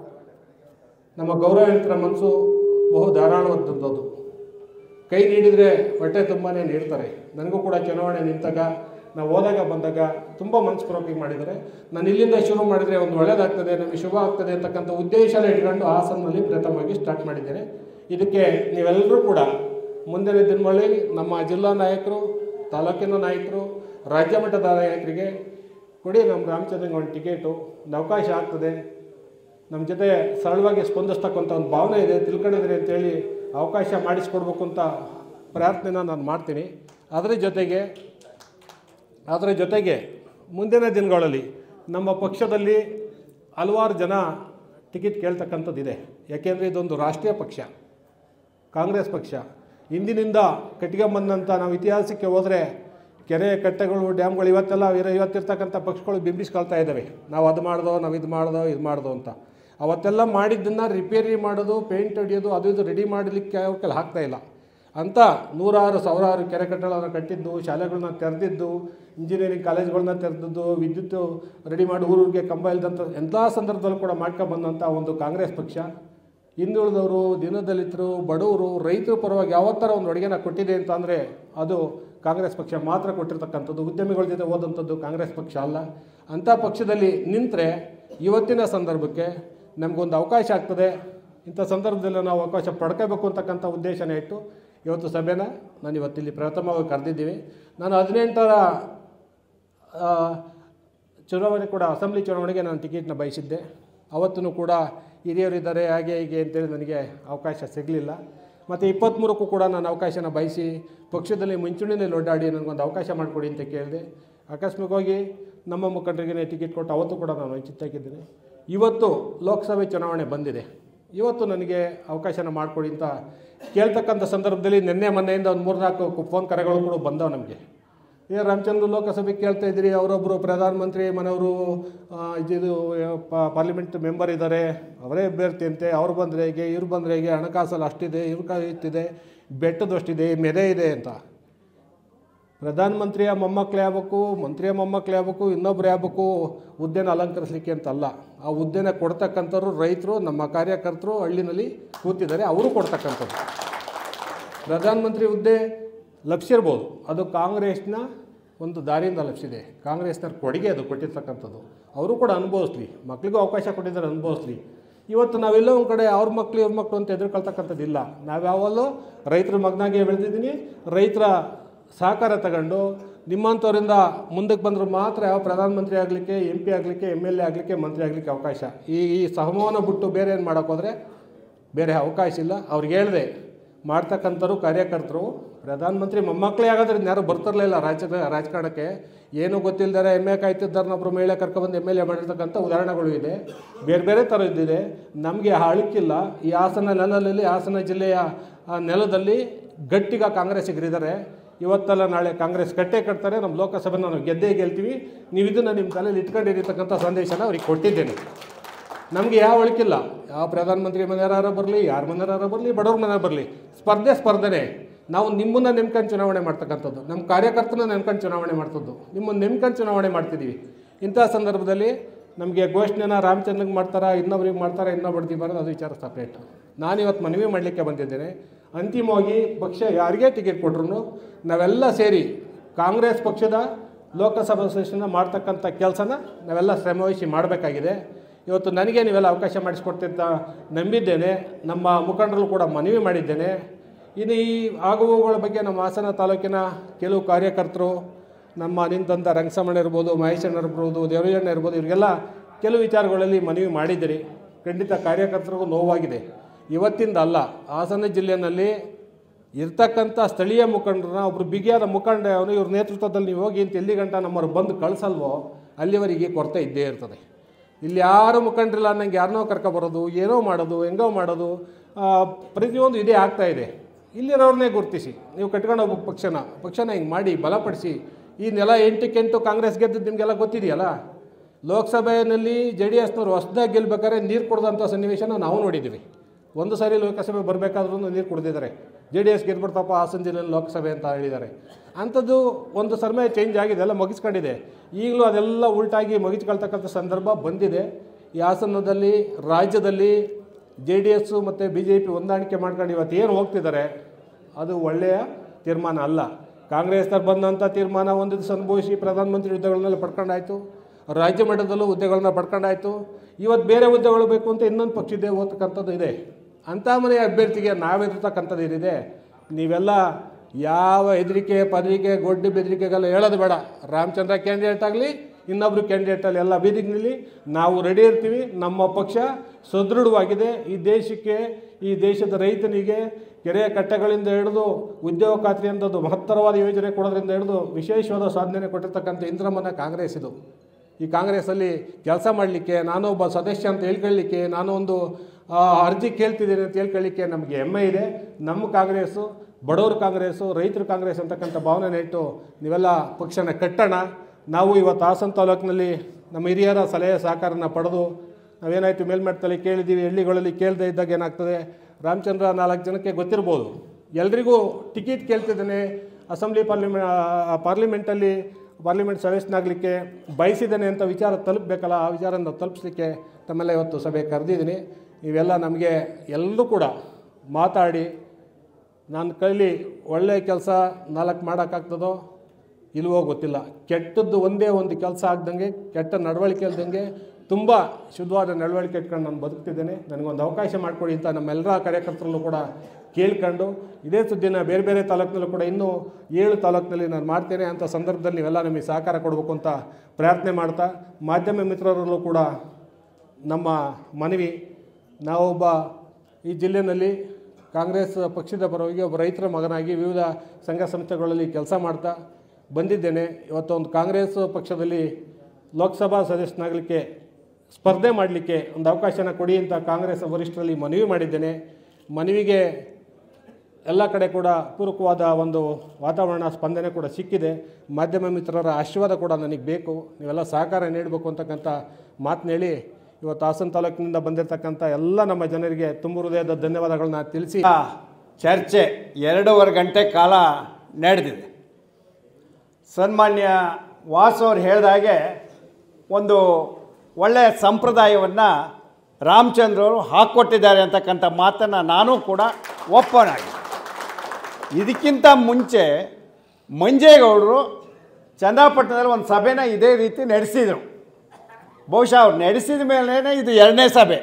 C: ನಮ್ಮ ಗೌರವಾನ್ವಿತರ ಮನಸ್ಸು ಬಹು ಧಾರಾಳವಾದದ್ದು ಕೈ ನೀಡಿದರೆ ಹೊಟ್ಟೆ ತುಂಬಾ ನೀಡ್ತಾರೆ ನನಗೂ ಕೂಡ ಚುನಾವಣೆ ನಿಂತಾಗ ನಾವು ಹೋದಾಗ ಬಂದಾಗ ತುಂಬ ಮನಸ್ಪೂರ್ವಕವಾಗಿ ಮಾಡಿದ್ದಾರೆ ನಾನು ಇಲ್ಲಿಂದ ಶುರು ಮಾಡಿದರೆ ಒಂದು ಒಳ್ಳೆಯದಾಗ್ತದೆ ನಮಗೆ ಶುಭ ಆಗ್ತದೆ ಅಂತಕ್ಕಂಥ ಉದ್ದೇಶನ ಇಟ್ಕೊಂಡು ಹಾಸನಲ್ಲಿ ಪ್ರಥಮವಾಗಿ ಸ್ಟಾರ್ಟ್ ಮಾಡಿದ್ದೇನೆ ಇದಕ್ಕೆ ನೀವೆಲ್ಲರೂ ಕೂಡ ಮುಂದಿನ ದಿನಗಳಲ್ಲಿ ನಮ್ಮ ಜಿಲ್ಲಾ ನಾಯಕರು ತಾಲೂಕಿನ ನಾಯಕರು ರಾಜ್ಯ ಮಟ್ಟದ ನಾಯಕರಿಗೆ ಕೊಡಿ ನಮ್ಮ ರಾಮಚಂದ್ರಂಗೆ ಒಂದು ಟಿಕೆಟು ಒಂದು ಅವಕಾಶ ಆಗ್ತದೆ ನಮ್ಮ ಜೊತೆ ಸರಳವಾಗಿ ಸ್ಪಂದಿಸ್ತಕ್ಕಂಥ ಒಂದು ಭಾವನೆ ಇದೆ ತಿಳ್ಕೊಂಡಿದ್ದೀರಿ ಅಂತೇಳಿ ಅವಕಾಶ ಮಾಡಿಸ್ಕೊಡ್ಬೇಕು ಅಂತ ಪ್ರಾರ್ಥನೆನ ನಾನು ಮಾಡ್ತೀನಿ ಅದರ ಜೊತೆಗೆ ಅದರ ಜೊತೆಗೆ ಮುಂದಿನ ದಿನಗಳಲ್ಲಿ ನಮ್ಮ ಪಕ್ಷದಲ್ಲಿ ಹಲವಾರು ಜನ ಟಿಕೆಟ್ ಕೇಳ್ತಕ್ಕಂಥದ್ದಿದೆ ಯಾಕೆಂದರೆ ಇದೊಂದು ರಾಷ್ಟ್ರೀಯ ಪಕ್ಷ ಕಾಂಗ್ರೆಸ್ ಪಕ್ಷ ಇಂದಿನಿಂದ ಕಟ್ಕೊಂಬಂದಂಥ ನಾವು ಇತಿಹಾಸಕ್ಕೆ ಹೋದರೆ ಕೆರೆ ಕಟ್ಟೆಗಳು ಡ್ಯಾಮ್ಗಳು ಇವತ್ತೆಲ್ಲ ಇರೋ ಇವತ್ತಿರ್ತಕ್ಕಂಥ ಪಕ್ಷಗಳು ಬಿಂಬಿಸ್ಕೊಳ್ತಾ ಇದ್ದಾವೆ ನಾವು ಅದು ಮಾಡ್ದೋ ನಾವು ಇದು ಮಾಡ್ದೋ ಇದು ಮಾಡ್ದೋ ಅಂತ ಅವತ್ತೆಲ್ಲ ಮಾಡಿದ್ದನ್ನು ರಿಪೇರಿ ಮಾಡೋದು ಪೇಂಟ್ ಹೊಡಿಯೋದು ಅದು ಇದು ರೆಡಿ ಮಾಡಲಿಕ್ಕೆ ಅವ್ರ ಕೈಲಿ ಆಗ್ತಾ ಇಲ್ಲ ಅಂತ ನೂರಾರು ಸಾವಿರಾರು ಕೆರೆ ಕಟ್ಟಡಗಳನ್ನು ಕಟ್ಟಿದ್ದು ಶಾಲೆಗಳನ್ನ ತೆರೆದಿದ್ದು ಇಂಜಿನಿಯರಿಂಗ್ ಕಾಲೇಜ್ಗಳನ್ನ ತೆರೆದಿದ್ದು ವಿದ್ಯುತ್ ರೆಡಿ ಮಾಡಿ ಊರಿಗೆ ಕಂಬ ಇಲ್ದಂಥ ಎಲ್ಲ ಸಂದರ್ಭದಲ್ಲೂ ಕೂಡ ಮಾಡ್ಕೊಂಬಂದಂಥ ಒಂದು ಕಾಂಗ್ರೆಸ್ ಪಕ್ಷ ಹಿಂದುಳಿದವರು ದೀನದಲಿತರು ಬಡವರು ರೈತರ ಪರವಾಗಿ ಯಾವ ಥರ ಒಂದು ಅಡುಗೆನ ಕೊಟ್ಟಿದೆ ಅಂತ ಅಂದರೆ ಅದು ಕಾಂಗ್ರೆಸ್ ಪಕ್ಷ ಮಾತ್ರ ಕೊಟ್ಟಿರ್ತಕ್ಕಂಥದ್ದು ಉದ್ಯಮಿಗಳ ಜೊತೆ ಹೋದಂಥದ್ದು ಕಾಂಗ್ರೆಸ್ ಪಕ್ಷ ಅಲ್ಲ ಅಂಥ ಪಕ್ಷದಲ್ಲಿ ನಿಂತರೆ ಇವತ್ತಿನ ಸಂದರ್ಭಕ್ಕೆ ನಮಗೊಂದು ಅವಕಾಶ ಆಗ್ತದೆ ಇಂಥ ಸಂದರ್ಭದಲ್ಲಿ ನಾವು ಅವಕಾಶ ಪಡ್ಕೋಬೇಕು ಅಂತಕ್ಕಂಥ ಉದ್ದೇಶನ ಇಟ್ಟು ಇವತ್ತು ಸಭೆನ ನಾನು ಇವತ್ತಿಲ್ಲಿ ಪ್ರಥಮವಾಗಿ ಕರೆದಿದ್ದೀವಿ ನಾನು ಹದಿನೆಂಟರ ಆ, ಚುನಾವಣೆ ಕೂಡ ಅಸೆಂಬ್ಲಿ ಚುನಾವಣೆಗೆ ನಾನು ಟಿಕೆಟ್ನ ಬಯಸಿದ್ದೆ ಅವತ್ತೂ ಕೂಡ ಹಿರಿಯರಿದ್ದಾರೆ ಹಾಗೆ ಹೀಗೆ ಅಂತೇಳಿ ನನಗೆ ಅವಕಾಶ ಸಿಗಲಿಲ್ಲ ಮತ್ತು ಇಪ್ಪತ್ತ್ಮೂರಕ್ಕೂ ಕೂಡ ನಾನು ಅವಕಾಶನ ಬಯಸಿ ಪಕ್ಷದಲ್ಲಿ ಮುಂಚೂಣಿನಲ್ಲಿ ಓಡಾಡಿ ನನಗೊಂದು ಅವಕಾಶ ಮಾಡಿಕೊಡಿ ಅಂತ ಕೇಳಿದೆ ಆಕಸ್ಮಿಕವಾಗಿ ನಮ್ಮ ಮುಖಂಡರಿಗೆ ಟಿಕೆಟ್ ಕೊಟ್ಟು ಅವತ್ತು ಕೂಡ ನಾನು ವಂಚಿತಾಗಿದ್ದೇನೆ ಇವತ್ತು ಲೋಕಸಭೆ ಚುನಾವಣೆ ಬಂದಿದೆ ಇವತ್ತು ನನಗೆ ಅವಕಾಶನ ಮಾಡಿಕೊಡಿ ಅಂತ ಕೇಳ್ತಕ್ಕಂಥ ಸಂದರ್ಭದಲ್ಲಿ ನಿನ್ನೆ ಮೊನ್ನೆಯಿಂದ ಒಂದು ಮೂರ್ನಾಲ್ಕು ಫೋನ್ ಕರೆಗಳು ಕೂಡ ಬಂದವು ನಮಗೆ ಏ ರಾಮಚಂದ್ರ ಲೋಕಸಭೆ ಕೇಳ್ತಾ ಇದ್ರಿ ಅವರೊಬ್ಬರು ಪ್ರಧಾನಮಂತ್ರಿ ಮನೆಯವರು ಇದು ಪ- ಪಾರ್ಲಿಮೆಂಟ್ ಮೆಂಬರ್ ಇದ್ದಾರೆ ಅವರೇ ಅಭ್ಯರ್ಥಿ ಅಂತೆ ಅವ್ರು ಬಂದರೆ ಹೇಗೆ ಇವ್ರು ಬಂದರೆ ಹೇಗೆ ಹಣಕಾಸಲ್ಲಿ ಅಷ್ಟಿದೆ ಇವ್ರ ಕೈ ಇಷ್ಟಿದೆ ಬೆಟ್ಟದಷ್ಟಿದೆ ಮೆದೆ ಇದೆ ಅಂತ ಪ್ರಧಾನಮಂತ್ರಿಯ ಮೊಮ್ಮಕ್ಕಳೇ ಆಗ್ಬೇಕು ಮಂತ್ರಿಯ ಮೊಮ್ಮಕ್ಕಳೇ ಆಗ್ಬೇಕು ಇನ್ನೊಬ್ಬರೇ ಆಗ್ಬೇಕು ಹುದ್ದೆನ ಅಲಂಕರಿಸಲಿಕ್ಕೆ ಅಂತಲ್ಲ ಆ ಹುದ್ದೆನ ಕೊಡ್ತಕ್ಕಂಥವ್ರು ರೈತರು ನಮ್ಮ ಕಾರ್ಯಕರ್ತರು ಹಳ್ಳಿನಲ್ಲಿ ಕೂತಿದ್ದಾರೆ ಅವರು ಕೊಡ್ತಕ್ಕಂಥದ್ದು ಪ್ರಧಾನಮಂತ್ರಿ ಹುದ್ದೆ ಲಭಿಸಿರ್ಬೋದು ಅದು ಕಾಂಗ್ರೆಸ್ನ ಒಂದು ದಾರಿಯಿಂದ ಲಭಿಸಿದೆ ಕಾಂಗ್ರೆಸ್ನ ಕೊಡುಗೆ ಅದು ಕೊಟ್ಟಿರ್ತಕ್ಕಂಥದ್ದು ಅವರು ಕೂಡ ಅನುಭವಿಸ್ಲಿ ಮಕ್ಕಳಿಗೂ ಅವಕಾಶ ಕೊಟ್ಟಿದ್ದಾರೆ ಅನುಭವಿಸ್ಲಿ ಇವತ್ತು ನಾವೆಲ್ಲೋ ಒಂದು ಕಡೆ ಅವ್ರ ಮಕ್ಕಳು ಇವ್ರ ಮಕ್ಕಳು ಅಂತ ಎದುರ್ಕೊಳ್ತಕ್ಕಂಥದ್ದಿಲ್ಲ ನಾವ್ಯಾವಲ್ಲೂ ರೈತರ ಮಗನಾಗೆ ಬೆಳೆದಿದ್ದೀನಿ ರೈತರ ಸಹಕಾರ ತಗೊಂಡು ನಿಮ್ಮಂಥವರಿಂದ ಮುಂದಕ್ಕೆ ಬಂದರೂ ಮಾತ್ರ ಯಾವ ಪ್ರಧಾನಮಂತ್ರಿ ಆಗಲಿಕ್ಕೆ ಎಂ ಪಿ ಆಗಲಿಕ್ಕೆ ಎಮ್ ಎಲ್ ಎ ಆಗಲಿಕ್ಕೆ ಮಂತ್ರಿ ಆಗಲಿಕ್ಕೆ ಅವಕಾಶ ಈ ಈ ಸಹಮೋನ ಬಿಟ್ಟು ಬೇರೆ ಏನು ಮಾಡೋಕ್ಕೋದ್ರೆ ಬೇರೆ ಅವಕಾಶ ಇಲ್ಲ ಅವ್ರಿಗೆ ಹೇಳಿದೆ ಮಾಡ್ತಕ್ಕಂಥವ್ರು ಕಾರ್ಯಕರ್ತರು ಪ್ರಧಾನಮಂತ್ರಿ ಮೊಮ್ಮಕ್ಕಳೇ ಆಗೋದ್ರಿಂದ ಯಾರು ಬರ್ತಿರ್ಲಿಲ್ಲ ರಾಜ್ಯದ ರಾಜಕಾರಣಕ್ಕೆ ಏನೂ ಗೊತ್ತಿಲ್ಲದಾರೆ ಎಮ್ಮೆ ಕಾಯ್ತಿದ್ದಾರನ್ನೊಬ್ಬರು ಮಹಿಳೆ ಕರ್ಕೊಬಂದು ಎಮ್ ಎಲ್ ಎ ಮಾಡಿರ್ತಕ್ಕಂಥ ಉದಾಹರಣೆಗಳು ಇದೆ ಬೇರೆ ಬೇರೆ ಥರ ಇದ್ದಿದೆ ನಮಗೆ ಆ ಅಳುಕಿಲ್ಲ ಈ ಹಾಸನ ನೆಲದಲ್ಲಿ ಹಾಸನ ಜಿಲ್ಲೆಯ ಆ ನೆಲದಲ್ಲಿ ಗಟ್ಟಿಗ ಕಾಂಗ್ರೆಸ್ಸಿಗರಿದ್ದಾರೆ ಇವತ್ತಲ್ಲ ನಾಳೆ ಕಾಂಗ್ರೆಸ್ ಕಟ್ಟೆ ಕಟ್ತಾರೆ ನಮ್ಮ ಲೋಕಸಭೆ ನಾವು ಗೆದ್ದೇ ಗೆಲ್ತೀವಿ ನೀವು ಇದನ್ನು ನಿಮ್ಮ ತಲೆಯಲ್ಲಿ ಇಟ್ಕೊಂಡಿರತಕ್ಕಂಥ ಸಂದೇಶನ ಅವ್ರಿಗೆ ಕೊಟ್ಟಿದ್ದೇನೆ ನಮಗೆ ಯಾವ ಒಳಕಿಲ್ಲ ಯಾವ ಪ್ರಧಾನಮಂತ್ರಿ ಮನೆಯಾರ ಬರಲಿ ಯಾರ ಮನೆಯಾರ ಬರಲಿ ಬಡವ್ರ ಮನೆ ಬರಲಿ ಸ್ಪರ್ಧೆ ಸ್ಪರ್ಧೆನೇ ನಾವು ನಿಮ್ಮನ್ನು ನೆಮ್ಕೊಂಡು ಚುನಾವಣೆ ಮಾಡ್ತಕ್ಕಂಥದ್ದು ನಮ್ಮ ಕಾರ್ಯಕರ್ತನ ನೆಮ್ಕೊಂಡು ಚುನಾವಣೆ ಮಾಡ್ತದ್ದು ನಿಮ್ಮನ್ನು ನೆಮ್ಕೊಂಡು ಚುನಾವಣೆ ಮಾಡ್ತಿದ್ದೀವಿ ಇಂಥ ಸಂದರ್ಭದಲ್ಲಿ ನಮಗೆ ಘೋಷಣೆನ ರಾಮಚಂದ್ರಗೆ ಮಾಡ್ತಾರಾ ಇನ್ನೊಬ್ರಿಗೆ ಮಾಡ್ತಾರಾ ಇನ್ನೊಬ್ಬರಿಗೆ ಬರೋದು ಅದು ವಿಚಾರ ಸಪ್ರೇಟ್ ನಾನಿವತ್ತು ಮನವಿ ಮಾಡಲಿಕ್ಕೆ ಬಂದಿದ್ದೇನೆ ಅಂತಿಮವಾಗಿ ಪಕ್ಷ ಯಾರಿಗೇ ಟಿಕೆಟ್ ಕೊಟ್ರು ನಾವೆಲ್ಲ ಸೇರಿ ಕಾಂಗ್ರೆಸ್ ಪಕ್ಷದ ಲೋಕಸಭಾ ಸದಸ್ಯನ ಮಾಡ್ತಕ್ಕಂಥ ಕೆಲಸನ ನಾವೆಲ್ಲ ಶ್ರಮವಹಿಸಿ ಮಾಡಬೇಕಾಗಿದೆ ಇವತ್ತು ನನಗೆ ನೀವೆಲ್ಲ ಅವಕಾಶ ಮಾಡಿಸ್ಕೊಡ್ತಿದ್ದ ನಂಬಿದ್ದೇನೆ ನಮ್ಮ ಮುಖಂಡರು ಕೂಡ ಮನವಿ ಮಾಡಿದ್ದೇನೆ ಇನ್ನು ಈ ಆಗುವವುಗಳ ಬಗ್ಗೆ ನಮ್ಮ ಹಾಸನ ತಾಲೂಕಿನ ಕೆಲವು ಕಾರ್ಯಕರ್ತರು ನಮ್ಮ ನಿಂತಂಥ ರಂಗಸಮಣ್ಣ ಇರ್ಬೋದು ಮಹೇಶಣ್ಣ ಇರ್ಬೋದು ದೇವರಯ್ಯಣ್ಣ ಇರ್ಬೋದು ಇವರಿಗೆಲ್ಲ ಕೆಲವು ವಿಚಾರಗಳಲ್ಲಿ ಮನವಿ ಮಾಡಿದ್ದೀರಿ ಖಂಡಿತ ಕಾರ್ಯಕರ್ತರಿಗೂ ನೋವಾಗಿದೆ ಇವತ್ತಿಂದ ಅಲ್ಲ ಹಾಸನ ಜಿಲ್ಲೆಯಲ್ಲಿ ಇರ್ತಕ್ಕಂಥ ಸ್ಥಳೀಯ ಮುಖಂಡರನ್ನ ಒಬ್ಬರು ಬಿಗಿಯಾದ ಮುಖಂಡ ಅವನು ಇವ್ರ ನೇತೃತ್ವದಲ್ಲಿ ನೀವು ಹೋಗಿ ಅಂತ ಎಲ್ಲಿ ಗಂಟ ನಮ್ಮವ್ರು ಬಂದು ಕಳಿಸಲ್ವೋ ಅಲ್ಲಿವರೆಗೆ ಕೊರತೆ ಇದ್ದೇ ಇರ್ತದೆ ಇಲ್ಲಿ ಯಾರು ಮುಖಂಡರಿಲ್ಲ ಅನ್ನಂಗೆ ಯಾರನ್ನೋ ಕರ್ಕೊಬರೋದು ಏನೋ ಮಾಡೋದು ಹೆಂಗೋ ಮಾಡೋದು ಆ, ಪ್ರತಿಯೊಂದು ಇದೇ ಆಗ್ತಾ ಇದೆ ಇಲ್ಲಿರೋರನ್ನೇ ಗುರುತಿಸಿ ನೀವು ಕಟ್ಕೊಂಡು ಹೋಗ್ಬೇಕು ಪಕ್ಷನ ಪಕ್ಷನ ಹಿಂಗೆ ಮಾಡಿ ಬಲಪಡಿಸಿ ಈ ನೆಲ ಎಂಟಕ್ಕೆಂಟು ಕಾಂಗ್ರೆಸ್ ಗೆದ್ದದ್ದು ನಿಮಗೆಲ್ಲ ಗೊತ್ತಿದೆಯಲ್ಲ ಲೋಕಸಭೆಯಲ್ಲಿ ಜೆ ಡಿ ಎಸ್ನವ್ರು ಹೊಸದಾಗಿ ಗೆಲ್ಬೇಕಾದ್ರೆ ನೀರು ಕೊಡೋದಂಥ ಸನ್ನಿವೇಶನ ನಾವು ನೋಡಿದ್ದೀವಿ ಒಂದು ಸಾರಿ ಲೋಕಸಭೆ ಬರಬೇಕಾದ್ರೂ ನೀರು ಕುಡಿದಿದ್ದಾರೆ ಜೆ ಡಿ ಎಸ್ ಗೆದ್ಬಿಡ್ತಪ್ಪ ಹಾಸನ ಜಿಲ್ಲೆಯಲ್ಲಿ ಲೋಕಸಭೆ ಅಂತ ಹೇಳಿದ್ದಾರೆ ಅಂಥದ್ದು ಒಂದು ಸರ್ಮೆ ಚೇಂಜ್ ಆಗಿದೆ ಎಲ್ಲ ಮುಗಿಸ್ಕೊಂಡಿದೆ ಈಗಲೂ ಅದೆಲ್ಲ ಉಲ್ಟಾಗಿ ಮುಗಿಸ್ಕೊಳ್ತಕ್ಕಂಥ ಸಂದರ್ಭ ಬಂದಿದೆ ಈ ಹಾಸನದಲ್ಲಿ ರಾಜ್ಯದಲ್ಲಿ ಜೆ ಡಿ ಎಸ್ಸು ಮತ್ತು ಬಿ ಜೆ ಪಿ ಹೊಂದಾಣಿಕೆ ಮಾಡ್ಕೊಂಡು ಇವತ್ತು ಏನು ಹೋಗ್ತಿದ್ದಾರೆ ಅದು ಒಳ್ಳೆಯ ತೀರ್ಮಾನ ಅಲ್ಲ ಕಾಂಗ್ರೆಸ್ನವ್ರು ಬಂದಂಥ ತೀರ್ಮಾನ ಒಂದು ದಿವಸ ಅನುಭವಿಸಿ ಪ್ರಧಾನಮಂತ್ರಿ ಹುದ್ದೆಗಳನ್ನೆಲ್ಲ ಪಡ್ಕೊಂಡಾಯ್ತು ರಾಜ್ಯ ಮಟ್ಟದಲ್ಲೂ ಹುದ್ದೆಗಳನ್ನ ಪಡ್ಕೊಂಡಾಯ್ತು ಇವತ್ತು ಬೇರೆ ಹುದ್ದೆಗಳು ಬೇಕು ಅಂತ ಇನ್ನೊಂದು ಪಕ್ಷ ಓದ್ತಕ್ಕಂಥದ್ದು ಇದೆ ಅಂಥ ಮನೆಯ ಅಭ್ಯರ್ಥಿಗೆ ನಾವೆದಿರ್ತಕ್ಕಂಥದ್ದು ಏನಿದೆ ನೀವೆಲ್ಲ ಯಾವ ಹೆದರಿಕೆ ಪದರಿಕೆ ಗೊಡ್ಡಿ ಬೆದರಿಕೆಗೆಲ್ಲ ಹೇಳೋದು ಬೇಡ ರಾಮಚಂದ್ರ ಕ್ಯಾಂಡಿಡೇಟ್ ಆಗಲಿ ಇನ್ನೊಬ್ರು ಕ್ಯಾಂಡಿಡೇಟಲ್ಲಿ ಎಲ್ಲ ಬೀದಿಗೆ ನಿಲ್ಲಿ ನಾವು ರೆಡಿ ಇರ್ತೀವಿ ನಮ್ಮ ಪಕ್ಷ ಸದೃಢವಾಗಿದೆ ಈ ದೇಶಕ್ಕೆ ಈ ದೇಶದ ರೈತನಿಗೆ ಕೆರೆ ಕಟ್ಟೆಗಳಿಂದ ಹಿಡಿದು ಉದ್ಯೋಗ ಖಾತ್ರಿ ಅಂತದ್ದು ಮಹತ್ತರವಾದ ಯೋಜನೆ ಕೊಡೋದ್ರಿಂದ ಹಿಡಿದು ವಿಶೇಷವಾದ ಸಾಧನೆ ಕೊಟ್ಟಿರ್ತಕ್ಕಂಥ ಇಂದ್ರಮನ ಕಾಂಗ್ರೆಸ್ ಇದು ಈ ಕಾಂಗ್ರೆಸ್ಸಲ್ಲಿ ಕೆಲಸ ಮಾಡಲಿಕ್ಕೆ ನಾನು ಒಬ್ಬ ಸದಸ್ಯ ಅಂತ ಹೇಳ್ಕೊಳ್ಳಿಕ್ಕೆ ನಾನು ಒಂದು ಆ, ಅರ್ಜಿ ಕೇಳ್ತಿದ್ದೀನಿ ಅಂತ ಹೇಳ್ಕೊಳ್ಳಿಕ್ಕೆ ನಮಗೆ ಹೆಮ್ಮೆ ಇದೆ ನಮ್ಮ ಕಾಂಗ್ರೆಸ್ಸು ಬಡವ್ರ ಕಾಂಗ್ರೆಸ್ಸು ರೈತರ ಕಾಂಗ್ರೆಸ್ ಅಂತಕ್ಕಂಥ ಭಾವನೆ ಇಟ್ಟು ನೀವೆಲ್ಲ ಪಕ್ಷನ ಕಟ್ಟೋಣ ನಾವು ಇವತ್ತು ಹಾಸನ ತಾಲೂಕಿನಲ್ಲಿ ನಮ್ಮ ಹಿರಿಯರ ಸಲಹೆ ಸಹಕಾರನ ಪಡೆದು ನಾವೇನಾಯಿತು ಮೇಲ್ಮಟ್ಟದಲ್ಲಿ ಕೇಳಿದ್ದೀವಿ ಹಳ್ಳಿಗಳಲ್ಲಿ ಕೇಳದೇ ಇದ್ದಾಗ ಏನಾಗ್ತದೆ ರಾಮಚಂದ್ರ ನಾಲ್ಕು ಜನಕ್ಕೆ ಗೊತ್ತಿರ್ಬೋದು ಎಲ್ರಿಗೂ ಟಿಕೆಟ್ ಕೇಳ್ತಿದ್ದೇನೆ ಅಸೆಂಬ್ಲಿ ಪಾರ್ಲಿಮೆ ಪಾರ್ಲಿಮೆಂಟಲ್ಲಿ ಪಾರ್ಲಿಮೆಂಟ್ ಸದಸ್ಯನಾಗಲಿಕ್ಕೆ ಬಯಸಿದ್ದೇನೆ ಅಂತ ವಿಚಾರ ತಲುಪಬೇಕಲ್ಲ ಆ ವಿಚಾರನ ತಲುಪಿಸ್ಲಿಕ್ಕೆ ತಮ್ಮೆಲ್ಲ ಇವತ್ತು ಸಭೆ ಕರೆದಿದ್ದೀನಿ ನೀವೆಲ್ಲ ನಮಗೆ ಎಲ್ಲರೂ ಕೂಡ ಮಾತಾಡಿ ನನ್ನ ಕೈಲಿ ಒಳ್ಳೆಯ ಕೆಲಸ ನಾಲ್ಕು ಮಾಡೋಕ್ಕಾಗ್ತದೋ ಇಲ್ವೋ ಗೊತ್ತಿಲ್ಲ ಕೆಟ್ಟದ್ದು ಒಂದೇ ಒಂದು ಕೆಲಸ ಆಗ್ದಂಗೆ ಕೆಟ್ಟ ನಡವಳಿಕೆ ಇಲ್ದಂಗೆ ತುಂಬ ಶುದ್ಧವಾದ ನಡವಳಿಕೆ ಇಟ್ಕೊಂಡು ನಾನು ಬದುಕ್ತಿದ್ದೇನೆ ನನಗೊಂದು ಅವಕಾಶ ಮಾಡಿಕೊಡಿ ಅಂತ ನಮ್ಮೆಲ್ಲರ ಕಾರ್ಯಕರ್ತರಲ್ಲೂ ಕೂಡ ಕೇಳ್ಕೊಂಡು ಇದೇ ಸುದ್ದಿನ ಬೇರೆ ಬೇರೆ ತಾಲೂಕಿನಲ್ಲೂ ಕೂಡ ಇನ್ನೂ ಏಳು ತಾಲೂಕಿನಲ್ಲಿ ನಾನು ಮಾಡ್ತೇನೆ ಅಂಥ ಸಂದರ್ಭದಲ್ಲಿ ನೀವೆಲ್ಲ ನಮಗೆ ಸಹಕಾರ ಕೊಡಬೇಕು ಅಂತ ಪ್ರಾರ್ಥನೆ ಮಾಡ್ತಾ ಮಾಧ್ಯಮ ಮಿತ್ರರಲ್ಲೂ ಕೂಡ ನಮ್ಮ ಮನವಿ ನಾವೊಬ್ಬ ಈ ಜಿಲ್ಲೆಯಲ್ಲಿ ಕಾಂಗ್ರೆಸ್ ಪಕ್ಷದ ಪರವಾಗಿ ಒಬ್ಬ ರೈತರ ಮಗನಾಗಿ ವಿವಿಧ ಸಂಘ ಸಂಸ್ಥೆಗಳಲ್ಲಿ ಕೆಲಸ ಮಾಡ್ತಾ ಬಂದಿದ್ದೇನೆ ಇವತ್ತು ಒಂದು ಕಾಂಗ್ರೆಸ್ ಪಕ್ಷದಲ್ಲಿ ಲೋಕಸಭಾ ಸದಸ್ಯನಾಗಲಿಕ್ಕೆ ಸ್ಪರ್ಧೆ ಮಾಡಲಿಕ್ಕೆ ಒಂದು ಅವಕಾಶನ ಕೊಡಿ ಅಂತ ಕಾಂಗ್ರೆಸ್ ವರಿಷ್ಠರಲ್ಲಿ ಮನವಿ ಮಾಡಿದ್ದೇನೆ ಮನವಿಗೆ ಎಲ್ಲ ಕಡೆ ಕೂಡ ಪೂರಕವಾದ ಒಂದು ವಾತಾವರಣ ಸ್ಪಂದನೆ ಕೂಡ ಸಿಕ್ಕಿದೆ ಮಾಧ್ಯಮ ಮಿತ್ರರ ಆಶೀರ್ವಾದ ಕೂಡ ನನಗೆ ಬೇಕು ನೀವೆಲ್ಲ ಸಹಕಾರ ನೀಡಬೇಕು ಅಂತಕ್ಕಂಥ ಮಾತನ್ನ ಹೇಳಿ ಇವತ್ತು ಹಾಸನ ತಾಲೂಕಿನಿಂದ ಬಂದಿರತಕ್ಕಂಥ ಎಲ್ಲ ನಮ್ಮ ಜನರಿಗೆ ತುಂಬ ಹೃದಯದ ಧನ್ಯವಾದಗಳನ್ನ ತಿಳಿಸಿ
D: ಆ ಚರ್ಚೆ ಎರಡೂವರೆ ಗಂಟೆ ಕಾಲ ನಡೆದಿದೆ ಸನ್ಮಾನ್ಯ ವಾಸು ಅವ್ರು ಹೇಳಿದ ಹಾಗೆ ಒಂದು ಒಳ್ಳೆಯ ಸಂಪ್ರದಾಯವನ್ನು ರಾಮಚಂದ್ರವರು ಹಾಕ್ಕೊಟ್ಟಿದ್ದಾರೆ ಅಂತಕ್ಕಂಥ ಮಾತನ್ನು ನಾನು ಕೂಡ ಒಪ್ಪನಾಗಿ ಇದಕ್ಕಿಂತ ಮುಂಚೆ ಮಂಜೇಗೌಡರು ಚಂದ್ರಪಟ್ಟಣದಲ್ಲಿ ಒಂದು ಸಭೆನ ಇದೇ ರೀತಿ ನಡೆಸಿದರು ಬಹುಶಃ ಅವ್ರು ನಡೆಸಿದ ಮೇಲೆ ಇದು ಎರಡನೇ ಸಭೆ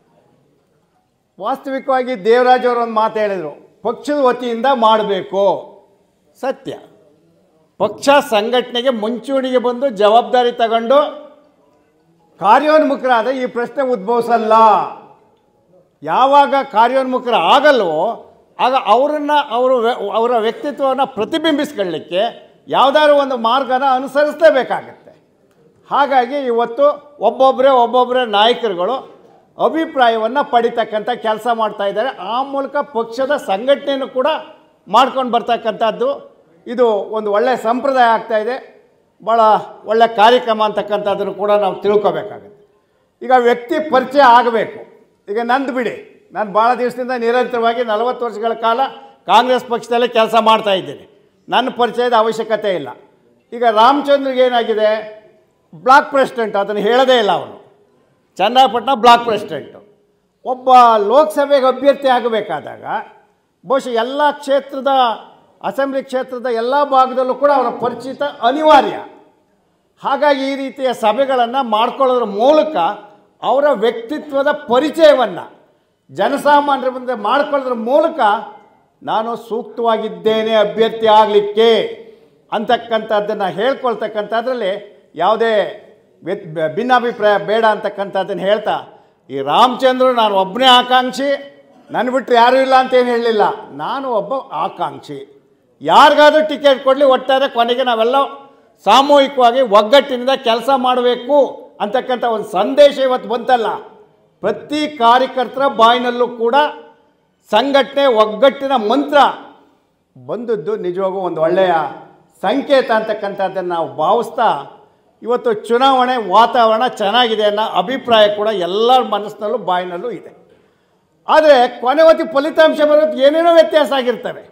D: ವಾಸ್ತವಿಕವಾಗಿ ದೇವರಾಜ್ ಅವರು ಒಂದು ಮಾತು ಹೇಳಿದರು ಪಕ್ಷದ ವತಿಯಿಂದ ಮಾಡಬೇಕು ಸತ್ಯ ಪಕ್ಷ ಸಂಘಟನೆಗೆ ಮುಂಚೂಣಿಗೆ ಬಂದು ಜವಾಬ್ದಾರಿ ತಗೊಂಡು ಕಾರ್ಯೋನ್ಮುಖರಾದ ಈ ಪ್ರಶ್ನೆ ಉದ್ಭವಿಸಲ್ಲ ಯಾವಾಗ ಕಾರ್ಯೋನ್ಮುಖರ ಆಗಲ್ವೋ ಆಗ ಅವರನ್ನು ಅವರು ಅವರ ವ್ಯಕ್ತಿತ್ವವನ್ನು ಪ್ರತಿಬಿಂಬಿಸ್ಕೊಳ್ಳಿಕ್ಕೆ ಯಾವುದಾದ್ರು ಒಂದು ಮಾರ್ಗನ ಅನುಸರಿಸಲೇಬೇಕಾಗತ್ತೆ ಹಾಗಾಗಿ ಇವತ್ತು ಒಬ್ಬೊಬ್ಬರೇ ಒಬ್ಬೊಬ್ಬರೇ ನಾಯಕರುಗಳು ಅಭಿಪ್ರಾಯವನ್ನು ಪಡಿತಕ್ಕಂಥ ಕೆಲಸ ಮಾಡ್ತಾ ಇದ್ದಾರೆ ಆ ಮೂಲಕ ಪಕ್ಷದ ಸಂಘಟನೆಯನ್ನು ಕೂಡ ಮಾಡ್ಕೊಂಡು ಬರ್ತಕ್ಕಂಥದ್ದು ಇದು ಒಂದು ಒಳ್ಳೆಯ ಸಂಪ್ರದಾಯ ಆಗ್ತಾ ಇದೆ ಭಾಳ ಒಳ್ಳೆಯ ಕಾರ್ಯಕ್ರಮ ಅಂತಕ್ಕಂಥದ್ದನ್ನು ಕೂಡ ನಾವು ತಿಳ್ಕೊಬೇಕಾಗತ್ತೆ ಈಗ ವ್ಯಕ್ತಿ ಪರಿಚಯ ಆಗಬೇಕು ಈಗ ನಂದು ಬಿಡಿ ನಾನು ಭಾಳ ದಿವಸದಿಂದ ನಿರಂತರವಾಗಿ ನಲವತ್ತು ವರ್ಷಗಳ ಕಾಲ ಕಾಂಗ್ರೆಸ್ ಪಕ್ಷದಲ್ಲೇ ಕೆಲಸ ಮಾಡ್ತಾ ಇದ್ದೀನಿ ನನ್ನ ಪರಿಚಯದ ಅವಶ್ಯಕತೆ ಇಲ್ಲ ಈಗ ರಾಮಚಂದ್ರಿಗೆ ಏನಾಗಿದೆ ಬ್ಲಾಕ್ ಪ್ರೆಸಿಡೆಂಟ್ ಅದನ್ನು ಹೇಳೋದೇ ಇಲ್ಲ ಅವನು ಚನ್ನಪಟ್ಟಣ ಬ್ಲಾಕ್ ಪ್ರೆಸಿಡೆಂಟು ಒಬ್ಬ ಲೋಕಸಭೆಗೆ ಅಭ್ಯರ್ಥಿ ಆಗಬೇಕಾದಾಗ ಬಹುಶಃ ಎಲ್ಲ ಕ್ಷೇತ್ರದ ಅಸೆಂಬ್ಲಿ ಕ್ಷೇತ್ರದ ಎಲ್ಲ ಭಾಗದಲ್ಲೂ ಕೂಡ ಅವರ ಪರಿಚಿತ ಅನಿವಾರ್ಯ ಹಾಗಾಗಿ ಈ ರೀತಿಯ ಸಭೆಗಳನ್ನು ಮಾಡ್ಕೊಳ್ಳೋದ್ರ ಮೂಲಕ ಅವರ ವ್ಯಕ್ತಿತ್ವದ ಪರಿಚಯವನ್ನು ಜನಸಾಮಾನ್ಯರ ಮುಂದೆ ಮಾಡ್ಕೊಳ್ಳೋದ್ರ ಮೂಲಕ ನಾನು ಸೂಕ್ತವಾಗಿದ್ದೇನೆ ಅಭ್ಯರ್ಥಿ ಆಗಲಿಕ್ಕೆ ಅಂತಕ್ಕಂಥದ್ದನ್ನು ಹೇಳ್ಕೊಳ್ತಕ್ಕಂಥದ್ರಲ್ಲಿ ಯಾವುದೇ ವ್ಯತ್ ಭಿನ್ನಾಭಿಪ್ರಾಯ ಬೇಡ ಅಂತಕ್ಕಂಥದ್ದನ್ನು ಹೇಳ್ತಾ ಈ ರಾಮಚಂದ್ರ ನಾನು ಒಬ್ಬನೇ ಆಕಾಂಕ್ಷಿ ನನ್ನ ಬಿಟ್ಟರೆ ಯಾರೂ ಇಲ್ಲ ಅಂತೇನು ಹೇಳಲಿಲ್ಲ ನಾನು ಒಬ್ಬ ಆಕಾಂಕ್ಷಿ ಯಾರಿಗಾದ್ರೂ ಟಿಕೆಟ್ ಕೊಡಲಿ ಒಟ್ಟಾರೆ ಕೊನೆಗೆ ನಾವೆಲ್ಲ ಸಾಮೂಹಿಕವಾಗಿ ಒಗ್ಗಟ್ಟಿನಿಂದ ಕೆಲಸ ಮಾಡಬೇಕು ಅಂತಕ್ಕಂಥ ಒಂದು ಸಂದೇಶ ಇವತ್ತು ಬಂತಲ್ಲ ಪ್ರತಿ ಕಾರ್ಯಕರ್ತರ ಬಾಯಿನಲ್ಲೂ ಕೂಡ ಸಂಘಟನೆ ಒಗ್ಗಟ್ಟಿನ ಮಂತ್ರ ಬಂದದ್ದು ನಿಜವಾಗೂ ಒಂದು ಒಳ್ಳೆಯ ಸಂಕೇತ ಅಂತಕ್ಕಂಥದ್ದನ್ನು ನಾವು ಭಾವಿಸ್ತಾ ಇವತ್ತು ಚುನಾವಣೆ ವಾತಾವರಣ ಚೆನ್ನಾಗಿದೆ ಅನ್ನೋ ಅಭಿಪ್ರಾಯ ಕೂಡ ಎಲ್ಲರ ಮನಸ್ಸಿನಲ್ಲೂ ಬಾಯಿನಲ್ಲೂ ಇದೆ ಆದರೆ ಕೊನೆ ಹೊತ್ತಿ ಫಲಿತಾಂಶ ಬರೋದು ಏನೇನೋ ವ್ಯತ್ಯಾಸ ಆಗಿರ್ತವೆ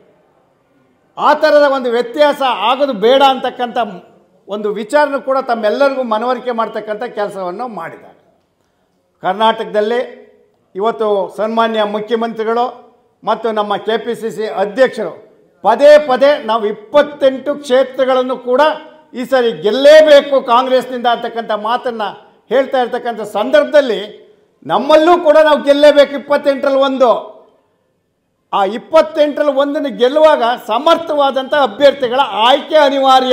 D: ಆ ಥರದ ಒಂದು ವ್ಯತ್ಯಾಸ ಆಗೋದು ಬೇಡ ಅಂತಕ್ಕಂಥ ಒಂದು ವಿಚಾರನೂ ಕೂಡ ತಮ್ಮೆಲ್ಲರಿಗೂ ಮನವರಿಕೆ ಮಾಡ್ತಕ್ಕಂಥ ಕೆಲಸವನ್ನು ಮಾಡಿದ್ದಾರೆ ಕರ್ನಾಟಕದಲ್ಲಿ ಇವತ್ತು ಸನ್ಮಾನ್ಯ ಮುಖ್ಯಮಂತ್ರಿಗಳು ಮತ್ತು ನಮ್ಮ ಕೆ ಪಿ ಸಿ ಸಿ ಅಧ್ಯಕ್ಷರು ಪದೇ ಪದೇ ನಾವು ಇಪ್ಪತ್ತೆಂಟು ಕ್ಷೇತ್ರಗಳನ್ನು ಕೂಡ ಈ ಸರಿ ಗೆಲ್ಲೇಬೇಕು ಕಾಂಗ್ರೆಸ್ನಿಂದ ಅಂತಕ್ಕಂಥ ಮಾತನ್ನು ಹೇಳ್ತಾ ಇರ್ತಕ್ಕಂಥ ಸಂದರ್ಭದಲ್ಲಿ ನಮ್ಮಲ್ಲೂ ಕೂಡ ನಾವು ಗೆಲ್ಲೇಬೇಕು ಇಪ್ಪತ್ತೆಂಟರಲ್ಲಿ ಒಂದು ಆ ಇಪ್ಪತ್ತೆಂಟರಲ್ಲಿ ಒಂದನ್ನು ಗೆಲ್ಲುವಾಗ ಸಮರ್ಥವಾದಂಥ ಅಭ್ಯರ್ಥಿಗಳ ಆಯ್ಕೆ ಅನಿವಾರ್ಯ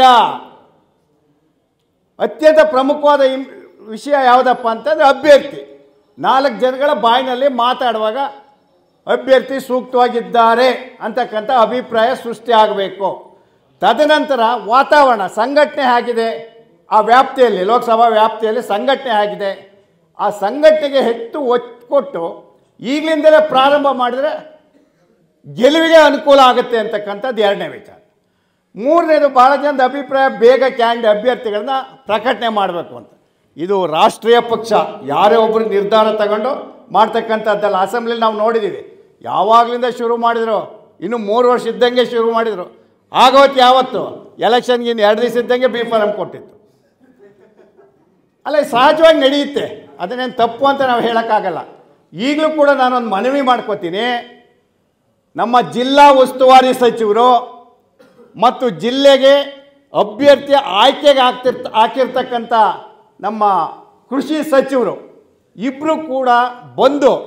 D: ಅತ್ಯಂತ ಪ್ರಮುಖವಾದ ಇಂ- ವಿಷಯ ಯಾವುದಪ್ಪ ಅಂತಂದರೆ ಅಭ್ಯರ್ಥಿ ನಾಲ್ಕು ಜನಗಳ ಬಾಯಿನಲ್ಲಿ ಮಾತಾಡುವಾಗ ಅಭ್ಯರ್ಥಿ ಸೂಕ್ತವಾಗಿದ್ದಾರೆ ಅಂತಕ್ಕಂಥ ಅಭಿಪ್ರಾಯ ಸೃಷ್ಟಿ ಆಗಬೇಕು ತದನಂತರ ವಾತಾವರಣ ಸಂಘಟನೆ ಆಗಿದೆ ಆ ವ್ಯಾಪ್ತಿಯಲ್ಲಿ ಲೋಕಸಭಾ ವ್ಯಾಪ್ತಿಯಲ್ಲಿ ಸಂಘಟನೆ ಆಗಿದೆ ಆ ಸಂಘಟನೆಗೆ ಹೆಚ್ಚು ಒತ್ತು ಕೊಟ್ಟು ಈಗಲಿಂದಲೇ ಪ್ರಾರಂಭ ಮಾಡಿದರೆ ಗೆಲುವಿಗೆ ಅನುಕೂಲ ಆಗುತ್ತೆ ಅಂತಕ್ಕಂಥದ್ದು ಎರಡನೇ ವಿಚಾರ ಮೂರನೇದು ಭಾಳ ಜನದ ಅಭಿಪ್ರಾಯ ಬೇಗ ಕ್ಯಾಂಡಿ ಅಭ್ಯರ್ಥಿಗಳನ್ನ ಪ್ರಕಟಣೆ ಮಾಡಬೇಕು ಅಂತ ಇದು ರಾಷ್ಟ್ರೀಯ ಪಕ್ಷ ಯಾರೇ ಒಬ್ಬರು ನಿರ್ಧಾರ ತಗೊಂಡು ಮಾಡ್ತಕ್ಕಂಥದ್ದಲ್ಲ ಅಸೆಂಬ್ಲಿಲಿ ನಾವು ನೋಡಿದ್ದೀವಿ ಯಾವಾಗಲಿಂದ ಶುರು ಮಾಡಿದ್ರು ಇನ್ನು ಮೂರು ವರ್ಷ ಇದ್ದಂಗೆ ಶುರು ಮಾಡಿದರು ಆಗೋತ್ತು ಯಾವತ್ತು ಎಲೆಕ್ಷನ್ಗೆ ಇನ್ನು ಎರಡು ದಿವಸ ಇದ್ದಂಗೆ ಬಿ ಫಾರಮ್ ಕೊಟ್ಟಿತ್ತು ಅಲ್ಲ ಇದು ಸಹಜವಾಗಿ ನಡೆಯುತ್ತೆ ಅದನ್ನೇನು ತಪ್ಪು ಅಂತ ನಾವು ಹೇಳೋಕ್ಕಾಗಲ್ಲ ಈಗಲೂ ಕೂಡ ನಾನೊಂದು ಮನವಿ ಮಾಡ್ಕೋತೀನಿ ನಮ್ಮ ಜಿಲ್ಲಾ ಉಸ್ತುವಾರಿ ಸಚಿವರು ಮತ್ತು ಜಿಲ್ಲೆಗೆ ಅಭ್ಯರ್ಥಿ ಆಯ್ಕೆಗೆ ಆಗ್ತಿರ್ ಹಾಕಿರ್ತಕ್ಕಂಥ ನಮ್ಮ ಕೃಷಿ ಸಚಿವರು ಇಬ್ಬರು ಕೂಡ ಬಂದು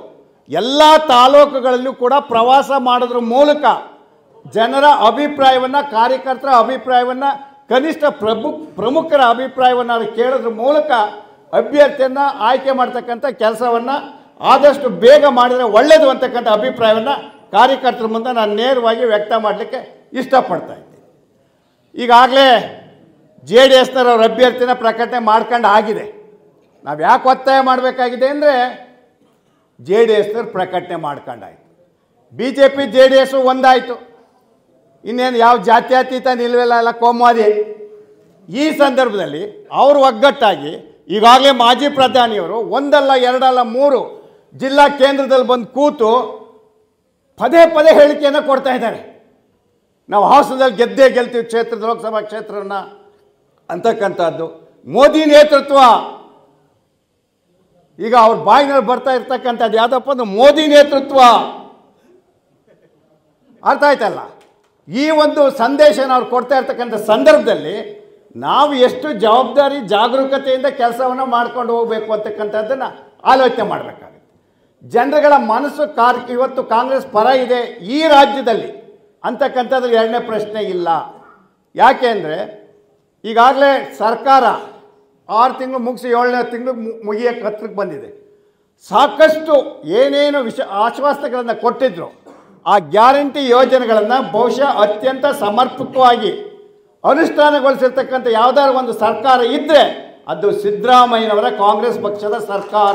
D: ಎಲ್ಲ ತಾಲೂಕುಗಳಲ್ಲೂ ಕೂಡ ಪ್ರವಾಸ ಮಾಡೋದ್ರ ಮೂಲಕ ಜನರ ಅಭಿಪ್ರಾಯವನ್ನು ಕಾರ್ಯಕರ್ತರ ಅಭಿಪ್ರಾಯವನ್ನು ಕನಿಷ್ಠ ಪ್ರಮು ಪ್ರಮುಖರ ಅಭಿಪ್ರಾಯವನ್ನು ಅವ್ರು ಕೇಳೋದ್ರ ಮೂಲಕ ಅಭ್ಯರ್ಥಿಯನ್ನು ಆಯ್ಕೆ ಮಾಡ್ತಕ್ಕಂಥ ಕೆಲಸವನ್ನು ಆದಷ್ಟು ಬೇಗ ಮಾಡಿದರೆ ಒಳ್ಳೆಯದು ಅಂತಕ್ಕಂಥ ಅಭಿಪ್ರಾಯವನ್ನು ಕಾರ್ಯಕರ್ತರ ಮುಂದೆ ನಾನು ನೇರವಾಗಿ ವ್ಯಕ್ತ ಮಾಡಲಿಕ್ಕೆ ಇಷ್ಟಪಡ್ತಾ ಇದ್ದೀನಿ ಈಗಾಗಲೇ ಜೆ ಡಿ ಎಸ್ನವ್ರ ಅಭ್ಯರ್ಥಿನ ಪ್ರಕಟಣೆ ಮಾಡ್ಕೊಂಡು ಆಗಿದೆ ನಾವು ಯಾಕೆ ಒತ್ತಾಯ ಮಾಡಬೇಕಾಗಿದೆ ಅಂದರೆ ಜೆ ಡಿ ಎಸ್ನವ್ರು ಪ್ರಕಟಣೆ ಮಾಡ್ಕೊಂಡಾಯ್ತು B J P J D S ಒಂದಾಯಿತು ಇನ್ನೇನು ಯಾವ ಜಾತ್ಯತೀತ ನಿಲ್ವೆಲ್ಲ ಎಲ್ಲ ಕೋಮುವಾದಿ ಈ ಸಂದರ್ಭದಲ್ಲಿ ಅವರು ಒಗ್ಗಟ್ಟಾಗಿ ಈಗಾಗಲೇ ಮಾಜಿ ಪ್ರಧಾನಿಯವರು ಒಂದಲ್ಲ ಎರಡಲ್ಲ ಮೂರು ಜಿಲ್ಲಾ ಕೇಂದ್ರದಲ್ಲಿ ಬಂದು ಕೂತು ಪದೇ ಪದೇ ಹೇಳಿಕೆಯನ್ನು ಕೊಡ್ತಾ ಇದ್ದಾರೆ ನಾವು ಹಾಸನದಲ್ಲಿ ಗೆದ್ದೇ ಗೆಲ್ತೀವಿ ಕ್ಷೇತ್ರದ ಲೋಕಸಭಾ ಕ್ಷೇತ್ರವನ್ನು ಅಂತಕ್ಕಂಥದ್ದು ಮೋದಿ ನೇತೃತ್ವ ಈಗ ಅವ್ರ ಬಾಯಿನಲ್ಲಿ ಬರ್ತಾ ಇರ್ತಕ್ಕಂಥದ್ದು ಯಾವುದಪ್ಪ ಅಂದ್ರೆ ಮೋದಿ ನೇತೃತ್ವ ಅರ್ಥ ಆಯ್ತಲ್ಲ ಈ ಒಂದು ಸಂದೇಶನ ಅವ್ರು ಕೊಡ್ತಾ ಇರ್ತಕ್ಕಂಥ ಸಂದರ್ಭದಲ್ಲಿ ನಾವು ಎಷ್ಟು ಜವಾಬ್ದಾರಿ ಜಾಗರೂಕತೆಯಿಂದ ಕೆಲಸವನ್ನು ಮಾಡ್ಕೊಂಡು ಹೋಗಬೇಕು ಅಂತಕ್ಕಂಥದ್ದನ್ನು ಆಲೋಚನೆ ಮಾಡಬೇಕಾಗುತ್ತೆ ಜನರುಗಳ ಮನಸ್ಸು ಕಾರ್ ಇವತ್ತು ಕಾಂಗ್ರೆಸ್ ಪರ ಇದೆ ಈ ರಾಜ್ಯದಲ್ಲಿ ಅಂತಕ್ಕಂಥದ್ದು ಎರಡನೇ ಪ್ರಶ್ನೆ ಇಲ್ಲ ಯಾಕೆ ಅಂದರೆ ಈಗಾಗಲೇ ಸರ್ಕಾರ ಆರು ತಿಂಗಳು ಮುಗಿಸಿ ಏಳನೇ ತಿಂಗಳು ಮುಗಿಯೋಕ್ಕೆ ಹತ್ರಕ್ಕೆ ಬಂದಿದೆ ಸಾಕಷ್ಟು ಏನೇನು ವಿಷ ಆಶ್ವಾಸನೆಗಳನ್ನು ಕೊಟ್ಟಿದ್ರು ಆ ಗ್ಯಾರಂಟಿ ಯೋಜನೆಗಳನ್ನು ಬಹುಶಃ ಅತ್ಯಂತ ಸಮರ್ಪಕವಾಗಿ ಅನುಷ್ಠಾನಗೊಳಿಸಿರ್ತಕ್ಕಂಥ ಯಾವುದಾದ್ರು ಒಂದು ಸರ್ಕಾರ ಇದ್ದರೆ ಅದು ಸಿದ್ದರಾಮಯ್ಯನವರ ಕಾಂಗ್ರೆಸ್ ಪಕ್ಷದ ಸರ್ಕಾರ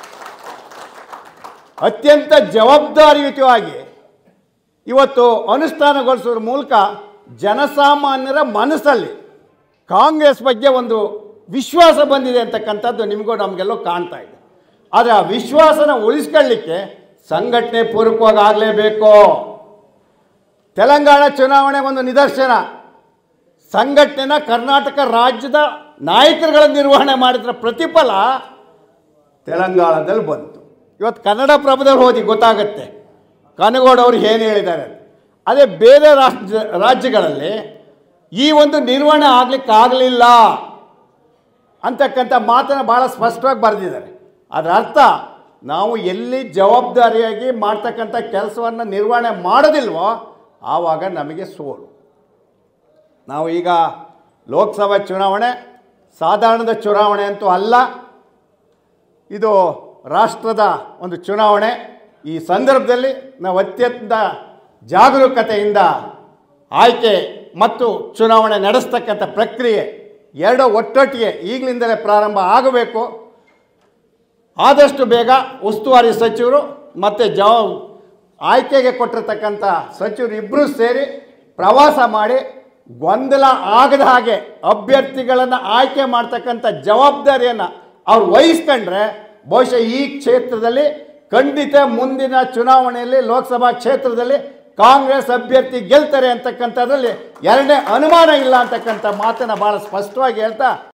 D: ಅತ್ಯಂತ ಜವಾಬ್ದಾರಿಯುತವಾಗಿ ಇವತ್ತು ಅನುಷ್ಠಾನಗೊಳಿಸೋದ್ರ ಮೂಲಕ ಜನಸಾಮಾನ್ಯರ ಮನಸ್ಸಲ್ಲಿ ಕಾಂಗ್ರೆಸ್ ಬಗ್ಗೆ ಒಂದು ವಿಶ್ವಾಸ ಬಂದಿದೆ ಅಂತಕ್ಕಂಥದ್ದು ನಿಮಗೂ ನಮಗೆಲ್ಲೋ ಕಾಣ್ತಾ ಇದೆ ಆದರೆ ಆ ವಿಶ್ವಾಸನ ಉಳಿಸ್ಕೊಳ್ಳಿಕ್ಕೆ ಸಂಘಟನೆ ಪೂರ್ವಕವಾಗಿ ಆಗಲೇಬೇಕು ತೆಲಂಗಾಣ ಚುನಾವಣೆ ಒಂದು ನಿದರ್ಶನ ಸಂಘಟನೆನ ಕರ್ನಾಟಕ ರಾಜ್ಯದ ನಾಯಕರುಗಳ ನಿರ್ವಹಣೆ ಮಾಡಿದ್ರ ಪ್ರತಿಫಲ ತೆಲಂಗಾಣದಲ್ಲಿ ಬಂತು ಇವತ್ತು ಕನ್ನಡ ಪ್ರಭದಲ್ಲಿ ಓದಿ ಗೊತ್ತಾಗುತ್ತೆ ಕನಗೋಡ್ ಅವರು ಏನು ಹೇಳಿದ್ದಾರೆ ಅದೇ ಬೇರೆ ರಾಜ್ಯ ರಾಜ್ಯಗಳಲ್ಲಿ ಈ ಒಂದು ನಿರ್ವಹಣೆ ಆಗ್ಲಿಕ್ಕೆ ಆಗಲಿಲ್ಲ ಅಂತಕ್ಕಂಥ ಮಾತನ್ನು ಭಾಳ ಸ್ಪಷ್ಟವಾಗಿ ಬರೆದಿದ್ದಾರೆ ಅದರ ಅರ್ಥ ನಾವು ಎಲ್ಲಿ ಜವಾಬ್ದಾರಿಯಾಗಿ ಮಾಡ್ತಕ್ಕಂಥ ಕೆಲಸವನ್ನು ನಿರ್ವಹಣೆ ಮಾಡೋದಿಲ್ವೋ ಆವಾಗ ನಮಗೆ ಸೋಲು ನಾವು ಈಗ ಲೋಕಸಭಾ ಚುನಾವಣೆ ಸಾಧಾರಣದ ಚುನಾವಣೆ ಅಂತೂ ಅಲ್ಲ ಇದು ರಾಷ್ಟ್ರದ ಒಂದು ಚುನಾವಣೆ ಈ ಸಂದರ್ಭದಲ್ಲಿ ನಾವು ಅತ್ಯಂತ ಜಾಗರೂಕತೆಯಿಂದ ಆಯ್ಕೆ ಮತ್ತು ಚುನಾವಣೆ ನಡೆಸ್ತಕ್ಕಂಥ ಪ್ರಕ್ರಿಯೆ ಎರಡು ಒಟ್ಟೊಟ್ಟಿಗೆ ಈಗಲಿಂದಲೇ ಪ್ರಾರಂಭ ಆಗಬೇಕು ಆದಷ್ಟು ಬೇಗ ಉಸ್ತುವಾರಿ ಸಚಿವರು ಮತ್ತು ಜವ ಆಯ್ಕೆಗೆ ಕೊಟ್ಟಿರ್ತಕ್ಕಂಥ ಸಚಿವರು ಇಬ್ಬರೂ ಸೇರಿ ಪ್ರವಾಸ ಮಾಡಿ ಗೊಂದಲ ಆಗದ ಹಾಗೆ ಅಭ್ಯರ್ಥಿಗಳನ್ನು ಆಯ್ಕೆ ಮಾಡ್ತಕ್ಕಂಥ ಜವಾಬ್ದಾರಿಯನ್ನು ಅವ್ರು ವಹಿಸ್ಕೊಂಡ್ರೆ ಬಹುಶಃ ಈ ಕ್ಷೇತ್ರದಲ್ಲಿ ಖಂಡಿತ ಮುಂದಿನ ಚುನಾವಣೆಯಲ್ಲಿ ಲೋಕಸಭಾ ಕ್ಷೇತ್ರದಲ್ಲಿ ಕಾಂಗ್ರೆಸ್ ಅಭ್ಯರ್ಥಿ ಗೆಲ್ತಾರೆ ಅಂತಕ್ಕಂಥದ್ರಲ್ಲಿ ಎರಡನೇ ಅನುಮಾನ ಇಲ್ಲ ಅಂತಕ್ಕಂಥ ಮಾತನ್ನು ಭಾಳ ಸ್ಪಷ್ಟವಾಗಿ ಹೇಳ್ತಾ